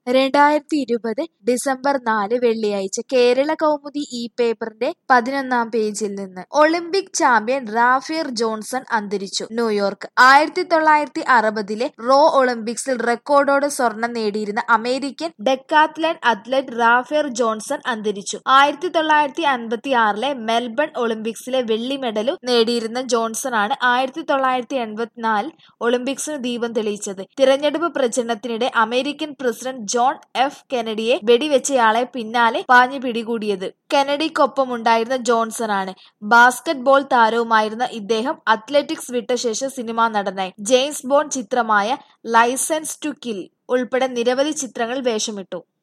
രണ്ടായിരത്തി ഇരുപത് ഡിസംബർ നാല് വെള്ളിയാഴ്ച കേരള കൗമുദി ഈ പേപ്പറിന്റെ പതിനൊന്നാം പേജിൽ നിന്ന് ഒളിമ്പിക് ചാമ്പ്യൻ റാഫേൽ ജോൺസൺ അന്തരിച്ചു ന്യൂയോർക്ക് ആയിരത്തി തൊള്ളായിരത്തി അറുപതിലെ റോ ഒളിമ്പിക്സിൽ റെക്കോർഡോടെ സ്വർണം നേടിയിരുന്ന American decathlon athlete Rafer Johnson അന്തരിച്ചു ആയിരത്തി തൊള്ളായിരത്തി അൻപത്തി ആറിലെ മെൽബൺ ഒളിമ്പിക്സിലെ വെള്ളി മെഡലും നേടിയിരുന്ന ജോൺസൺ ആണ് ആയിരത്തി തൊള്ളായിരത്തി എൺപത്തിനാലിൽ ഒളിമ്പിക്സിന് ദീപം തെളിയിച്ചത് തിരഞ്ഞെടുപ്പ് പ്രചരണത്തിനിടെ അമേരിക്കൻ പ്രസിഡന്റ് ജോൺ എഫ് കെനഡിയെ വെടിവെച്ചയാളെ പിന്നാലെ പാഞ്ഞു പിടികൂടിയത് കെനഡിക്കൊപ്പമുണ്ടായിരുന്ന ജോൺസൺ ആണ് ബാസ്കറ്റ് ബോൾ താരവുമായിരുന്ന ഇദ്ദേഹം അത്ലറ്റിക്സ് വിട്ട ശേഷം സിനിമാ നടനായി ജെയിംസ് ബോണ്ട് ചിത്രമായ ലൈസൻസ് ടു കിൽ ഉൾപ്പെടെ നിരവധി ചിത്രങ്ങളിൽ വേഷമിട്ടു